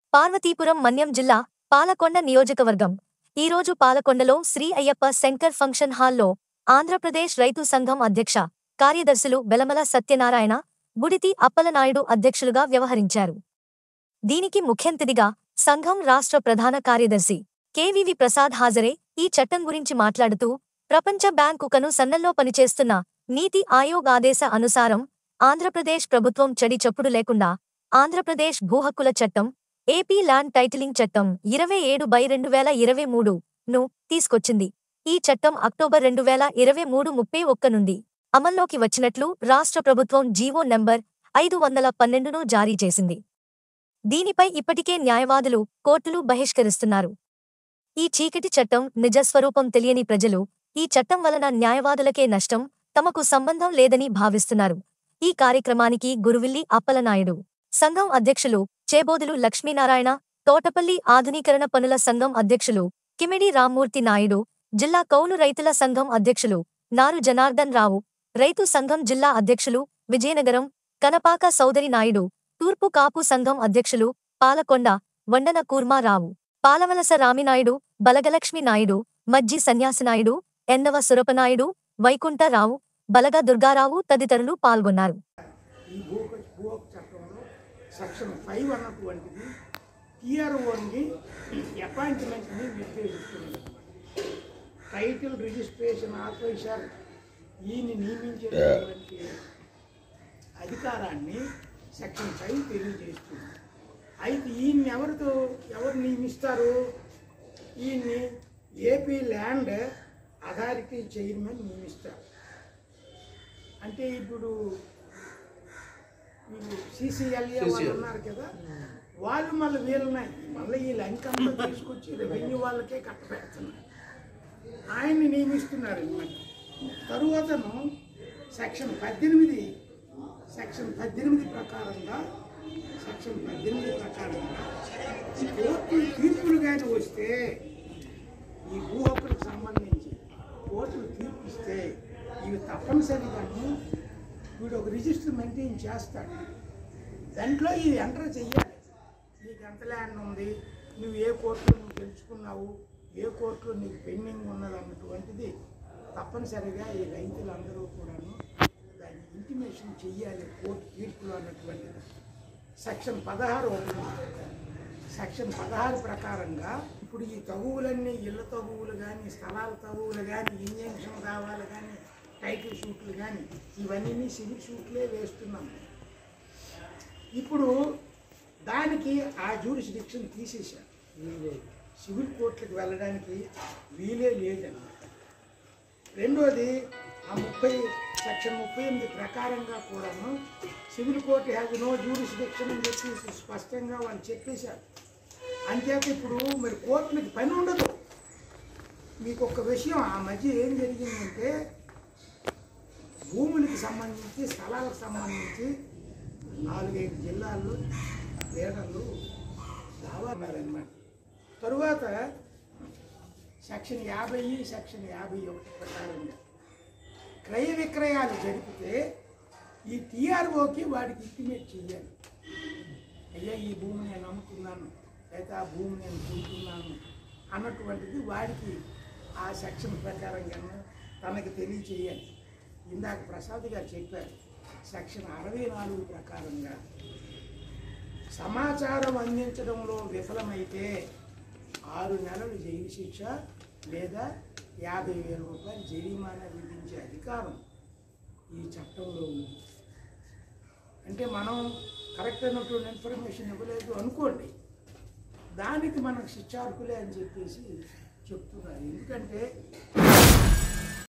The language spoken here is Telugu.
పార్వతీపురం మన్యం జిల్లా పాలకొండ నియోజకవర్గం ఈరోజు పాలకొండలో శ్రీ అయ్యప్ప శంకర్ ఫంక్షన్ హాల్లో ఆంధ్రప్రదేశ్ రైతు సంఘం అధ్యక్ష కార్యదర్శులు బెలమల సత్యనారాయణ బుడితి అప్పలనాయుడు అధ్యక్షులుగా వ్యవహరించారు దీనికి ముఖ్యంతిథిగా సంఘం రాష్ట్ర ప్రధాన కార్యదర్శి కెవివి ప్రసాద్ హాజరై ఈ చట్టం గురించి మాట్లాడుతూ ప్రపంచ బ్యాంకు కను సన్నల్లో పనిచేస్తున్న నీతి ఆయోగ్ ఆదేశ అనుసారం ఆంధ్రప్రదేశ్ ప్రభుత్వం చెడి చప్పుడు లేకుండా ఆంధ్రప్రదేశ్ భూహక్కుల చట్టం ఏపీ ల్యాండ్ టైటిలింగ్ చట్టం ఇరవై ఏడు బై రెండు వేల ఇరవై మూడు ను తీసుకొచ్చింది ఈ చట్టం అక్టోబర్ రెండు వేల ఇరవై మూడు ముప్పై ఒక్క నుండి అమల్లోకి వచ్చినట్లు రాష్ట్ర ప్రభుత్వం జీవో నంబర్ ఐదు వందల పన్నెండును జారీ చేసింది దీనిపై ఇప్పటికే న్యాయవాదులు కోర్టులు బహిష్కరిస్తున్నారు ఈ చీకటి చట్టం నిజస్వరూపం తెలియని ప్రజలు ఈ చట్టం వలన న్యాయవాదులకే నష్టం తమకు సంబంధం లేదని భావిస్తున్నారు ఈ కార్యక్రమానికి గురువిల్లి అప్పలనాయుడు సంఘం అధ్యక్షులు చేబోదులు లక్ష్మీనారాయణ తోటపల్లి ఆధునీకరణ పనుల సంఘం అధ్యక్షులు కిమిడి రామ్మూర్తి నాయుడు జిల్లా కౌలు రైతుల సంఘం అధ్యక్షులు నారు జనార్దన్ రావు రైతు సంఘం జిల్లా అధ్యక్షులు విజయనగరం కనపాక సౌదరి నాయుడు తూర్పు కాపు సంఘం అధ్యక్షులు పాలకొండ వండన కూర్మారావు పాలవలస రామినాయుడు బలగలక్ష్మి నాయుడు మజ్జి సన్యాసినాయుడు ఎన్నవ సురపనాయుడు వైకుంఠరావు బలగ దుర్గారావు తదితరులు పాల్గొన్నారు ఈ భూ భూ హక్కు చట్టంలో సెక్షన్ ఫైవ్ అన్నటువంటిది టీఆర్ఓని అపాయింట్మెంట్ని నిర్దేశిస్తుంది టైటిల్ రిజిస్ట్రేషన్ ఆఫీసర్ ఈయన్ని నియమించేటటువంటి అధికారాన్ని సెక్షన్ ఫైవ్ తెలియజేస్తుంది అయితే ఈయన్ని ఎవరితో ఎవరు నియమిస్తారు ఈయన్ని ఏపీ ల్యాండ్ అథారిటీ చైర్మన్ నియమిస్తారు అంటే ఇప్పుడు వీళ్ళు సిసిఎల్ఏ వాళ్ళు ఉన్నారు కదా వాళ్ళు మళ్ళీ వీళ్ళని మళ్ళీ ఈ లంకంలో తీసుకొచ్చి రెవెన్యూ వాళ్ళకే కట్టబెడుతున్నారు ఆయన్ని నియమిస్తున్నారు అనమాట తరువాతను సెక్షన్ పద్దెనిమిది సెక్షన్ పద్దెనిమిది ప్రకారంగా సెక్షన్ పద్దెనిమిది ప్రకారంగా కోర్టు తీర్పులు కానీ వస్తే ఈ భూ హక్కులకు సంబంధించి కోర్టులు తీర్పు ఇస్తే ఇవి తప్పనిసరిగాను వీడు ఒక రిజిస్టర్ మెయింటైన్ చేస్తాడు దాంట్లో ఇది ఎంటర్ చెయ్యాలి నీకు ఎంత ల్యాండ్ ఉంది నువ్వు ఏ కోర్టులో నువ్వు గెలుచుకున్నావు ఏ కోర్టులో నీకు పెండింగ్ ఉన్నది అన్నటువంటిది తప్పనిసరిగా ఈ రైతులందరూ కూడాను దాన్ని ఇంటిమేషన్ చెయ్యాలి కోర్టు తీర్పులో అన్నటువంటిది సెక్షన్ పదహారు ఒకటి సెక్షన్ పదహారు ప్రకారంగా ఇప్పుడు ఈ తగువులన్నీ ఇళ్ళ తగువులు కానీ స్థలాల తగువులు కానీ ఇంజక్షన్ కావాలి కానీ టైటిల్ షూట్లు కానీ ఇవన్నీ సివిల్ షూట్లే వేస్తున్నాం ఇప్పుడు దానికి ఆ జ్యూరిస్డిక్షన్ తీసేశారు సివిల్ కోర్టులకు వెళ్ళడానికి వీలే లేదన్నమాట రెండోది ఆ ముప్పై సెక్షన్ ముప్పై ఎనిమిది ప్రకారంగా కూడాను civil court has no jurisdiction అని చెప్పి స్పష్టంగా వాళ్ళు చెప్పేశారు అంచేత ఇప్పుడు మరి కోర్టులకు పని ఉండదు మీకు ఒక విషయం ఆ మధ్య ఏం జరిగిందంటే భూములకి సంబంధించి స్థలాలకు సంబంధించి నాలుగైదు జిల్లాల్లో లీడర్లు దావారన్నమాట తరువాత సెక్షన్ యాభై సెక్షన్ యాభై ఒకటి ప్రకారంగా క్రయ విక్రయాలు జరిపితే ఈ టీఆర్ఓకి వాడికి ఇంటిమేట్ చేయాలి అయ్యా ఈ భూమి నేను అమ్ముతున్నాను లేదా ఆ భూమి నేను కొంటున్నాను అన్నటువంటిది వాడికి ఆ సెక్షన్ ప్రకారంగా తనకి తెలియచేయాలి ఇందాక ప్రసాద్ గారు చెప్పారు సెక్షన్ అరవై నాలుగు ప్రకారంగా సమాచారం అందించడంలో విఫలమైతే ఆరు నెలలు జైలు శిక్ష లేదా యాభై వేల రూపాయలు జరిమానా విధించే అధికారం ఈ చట్టంలో ఉంది అంటే మనం కరెక్ట్ అయినటువంటి ఇన్ఫర్మేషన్ ఇవ్వలేదు అనుకోండి దానికి మనకు శిక్షార్హులే అని చెప్పేసి చెప్తున్నారు ఎందుకంటే